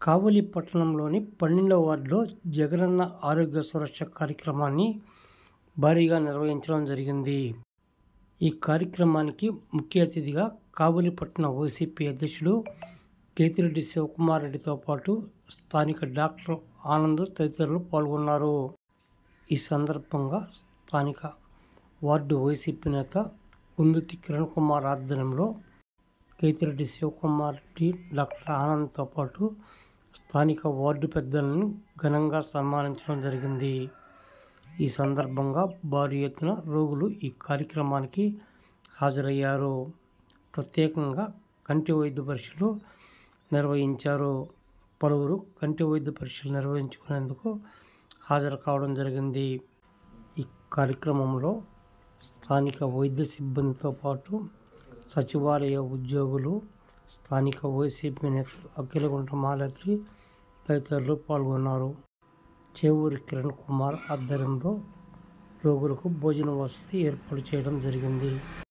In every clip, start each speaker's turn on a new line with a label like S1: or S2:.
S1: కావలి పట్టణంలోని పన్నెండవ వార్డులో జగనన్న ఆరోగ్య సురక్ష కార్యక్రమాన్ని భారీగా నిర్వహించడం జరిగింది ఈ కార్యక్రమానికి ముఖ్య అతిథిగా కావలి పట్టణ వైసీపీ అధ్యక్షుడు కేతిరెడ్డి శివకుమార్ రెడ్డితో పాటు స్థానిక డాక్టర్ ఆనంద్ తదితరులు పాల్గొన్నారు ఈ సందర్భంగా స్థానిక వార్డు వైసీపీ నేత కుందుతి కిరణ్ కుమార్ ఆధ్వర్యంలో కేతిరెడ్డి శివకుమార్ రెడ్డి డాక్టర్ ఆనంద్తో పాటు స్థానిక వార్డు పెద్దలను ఘనంగా సన్మానించడం జరిగింది ఈ సందర్భంగా భారీ ఎత్తున రోగులు ఈ కార్యక్రమానికి హాజరయ్యారు ప్రత్యేకంగా కంటి వైద్య పరీక్షలు నిర్వహించారు పలువురు కంటి వైద్య పరీక్షలు నిర్వహించుకునేందుకు హాజరు కావడం జరిగింది ఈ కార్యక్రమంలో స్థానిక వైద్య సిబ్బందితో పాటు సచివాలయ ఉద్యోగులు స్థానిక వైసీపీ నేతలు అఖిలగుంట మాలతి తదితరులు పాల్గొన్నారు చేవూరి కిరణ్ కుమార్ ఆధ్వర్యంలో రోగులకు భోజన వసతి ఏర్పాటు చేయడం జరిగింది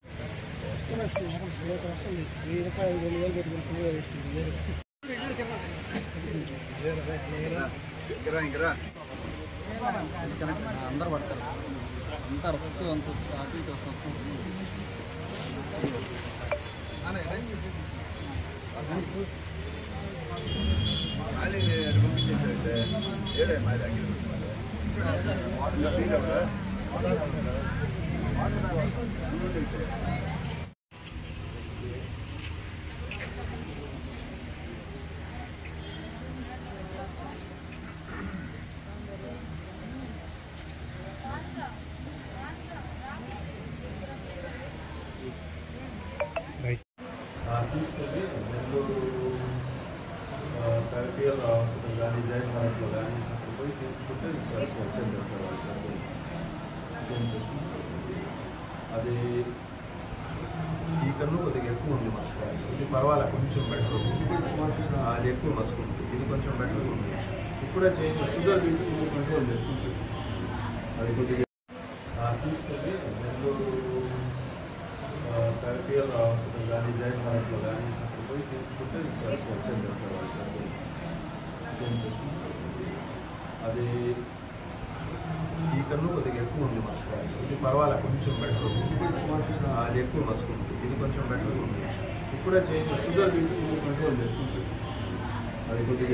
S2: అందరు పడతారు అంతా రక్తు అంత అటు ఇటు వస్తుంది
S3: ఆ, తీసుకెళ్ళి నెల్లూరు పెరటియల్ హాస్పిటల్ కానీ జైన్ భారత్లో కానీ అక్కడ పోయి తీసుకుంటే సెల్స్ వచ్చేసేస్తారు వాళ్ళు చదువు చేంజెస్. అది ఈ కన్ను కొద్దిగా ఎక్కువ ఉంది మస్క్ ఇది పర్వాలే కొంచెం బెటర్ అది ఎక్కువ మస్క్ ఉంది ఇది కొంచెం బెటర్ ఉంది ఇప్పుడే చేంజ్ షుగర్ బీపీ కంట్రోల్ చేసుకుంటుంది అది కొద్దిగా ఆ, తీసుకెళ్ళి నెల్లూరు పెరటియల్ హాస్పిటల్ కానీ జైన్ భారత్లో కానీ అక్కడ పోయి తీసుకుంటే సెల్స్ వచ్చేసేస్తారు వాళ్ళు చదువు చేంజెస్. అది ఈ కన్ను కొద్దిగా ఎక్కువ ఉంది మస్క్ ఇది పర్వాలే కొంచెం బెటర్ అది ఎక్కువ మస్క్ ఉంది ఇది కొంచెం బెటర్ ఉంది ఇప్పుడే చేంజ్ షుగర్ బీపీ కంట్రోల్ చేసుకుంటుంది అది కొద్దిగా